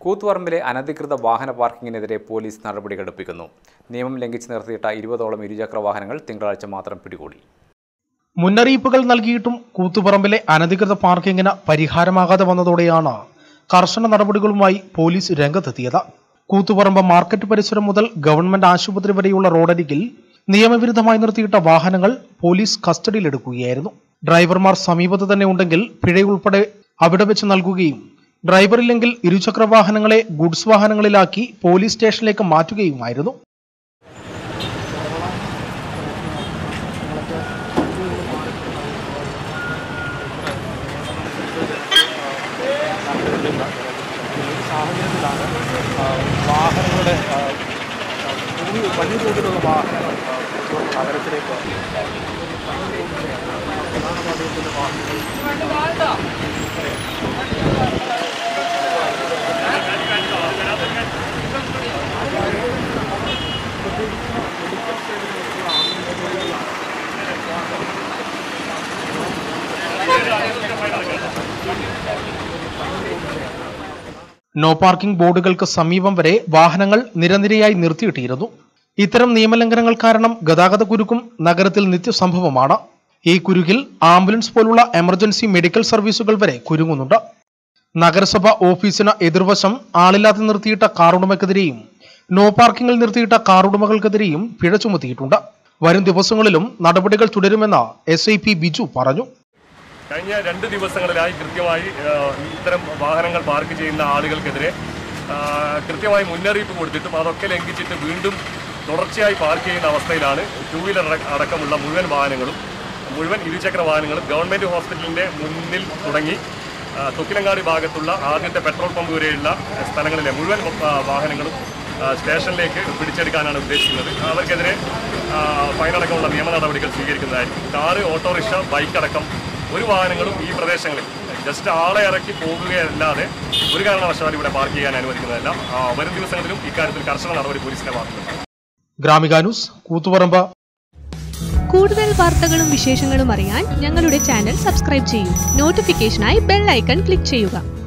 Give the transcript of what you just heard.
കൂത്തുപറമ്പിലെ അനധികൃത വാഹന പാർക്കിങ്ങിനെതിരെ പോലീസ് നടപടികളെടുപ്പിക്കുന്നു നിയമം ലംഘിച്ച് നിർത്തിയിട്ട ഇരുപതോളം ഇരുചക്ര വാഹനങ്ങൾ തിങ്കളാഴ്ച മാത്രം പിടികൂടി മുന്നറിയിപ്പുകൾ നൽകിയിട്ടും കൂത്തുപറമ്പിലെ അനധികൃത പാർക്കിങ്ങിന് പരിഹാരമാകാതെ വന്നതോടെയാണ് കർശന നടപടികളുമായി പോലീസ് രംഗത്തെത്തിയത് കൂത്തുപറമ്പ് മാർക്കറ്റ് പരിസരം മുതൽ ഗവൺമെന്റ് ആശുപത്രി വരെയുള്ള റോഡരികിൽ നിയമവിരുദ്ധമായി നിർത്തിയിട്ട വാഹനങ്ങൾ പോലീസ് കസ്റ്റഡിയിലെടുക്കുകയായിരുന്നു ഡ്രൈവർമാർ സമീപത്ത് തന്നെ ഉണ്ടെങ്കിൽ പിഴയുൾപ്പെടെ അവിടെ വെച്ച് നൽകുകയും ഡ്രൈവറില്ലെങ്കിൽ ഇരുചക്ര വാഹനങ്ങളെ ഗുഡ്സ് വാഹനങ്ങളിലാക്കി പോലീസ് സ്റ്റേഷനിലേക്ക് മാറ്റുകയുമായിരുന്നു സാഹചര്യത്തിലാണ് വാഹനങ്ങളുടെ വലിയ തോതിലുള്ള വാഹനങ്ങൾ നഗരത്തിലേക്ക് നോ പാർക്കിംഗ് ബോർഡുകൾക്ക് സമീപം വരെ വാഹനങ്ങൾ നിരനിരയായി നിർത്തിയിട്ടിരുന്നു ഇത്തരം നിയമലംഘനങ്ങൾ കാരണം ഗതാഗത കുരുക്കും നഗരത്തിൽ നിത്യസംഭവമാണ് ഈ കുരുക്കിൽ ആംബുലൻസ് പോലുള്ള എമർജൻസി മെഡിക്കൽ സർവീസുകൾ വരെ കുരുങ്ങുന്നുണ്ട് നഗരസഭ ഓഫീസിന് എതിർവശം ആളില്ലാതെ നിർത്തിയിട്ട കാറുടമയ്ക്കെതിരെയും നോ പാർക്കിംഗിൽ നിർത്തിയിട്ട കാറുടമകൾക്കെതിരെയും പിഴ ചുമത്തിയിട്ടുണ്ട് വരും ദിവസങ്ങളിലും നടപടികൾ തുടരുമെന്ന് എസ് ഐ പി ബിജു പറഞ്ഞു കഴിഞ്ഞ രണ്ട് ദിവസങ്ങളിലായി കൃത്യമായി ആ, ഇത്തരം വാഹനങ്ങൾ പാർക്ക് ചെയ്യുന്ന ആളുകൾക്കെതിരെ ആ, കൃത്യമായി മുന്നറിയിപ്പ് കൊടുത്തിട്ടും അതൊക്കെ ലംഘിച്ചിട്ട് വീണ്ടും തുടർച്ചയായി പാർക്ക് ചെയ്യുന്ന അവസ്ഥയിലാണ് ടൂ വീലർ അടക്കമുള്ള മുഴുവൻ വാഹനങ്ങളും മുഴുവൻ ഇരുചക്ര വാഹനങ്ങളും ഗവൺമെൻറ് ഹോസ്പിറ്റലിൻ്റെ മുന്നിൽ തുടങ്ങി ആ, തൊക്കിലങ്ങാടി ഭാഗത്തുള്ള ആദ്യത്തെ പെട്രോൾ പമ്പ് വരെയുള്ള സ്ഥലങ്ങളിലെ മുഴുവൻ ആ, വാഹനങ്ങളും ആ, സ്റ്റേഷനിലേക്ക് പിടിച്ചെടുക്കാനാണ് ഉദ്ദേശിക്കുന്നത് അവർക്കെതിരെ ആ, ഫൈനടക്കമുള്ള നിയമ നടപടികൾ സ്വീകരിക്കുന്നതായിരിക്കും കാറ് ഓട്ടോറിക്ഷ ബൈക്ക് അടക്കം ഒരു വാഹനങ്ങളും ഈ പ്രദേശങ്ങളിൽ ജസ്റ്റ് ആളെ ഇറക്കി പോകുകയല്ലാതെ ഒരു കാരണവശാലും ഇവിടെ പാർക്ക് ചെയ്യാൻ അനുവദിക്കുന്നതല്ല ആ, വരും ദിവസങ്ങളിലും ഇക്കാര്യത്തിൽ കർശന നടപടി പോലീസിന്റെ ഭാഗത്തുനിന്ന് ഗ്രാമിക ന്യൂസ് കൂത്തുപറമ്പ് കൂടുതൽ വാർത്തകളും വിശേഷങ്ങളും അറിയാൻ ഞങ്ങളുടെ ചാനൽ സബ്സ്ക്രൈബ് ചെയ്യൂ നോട്ടിഫിക്കേഷനായി ബെൽ ഐക്കൺ ക്ലിക്ക് ചെയ്യുക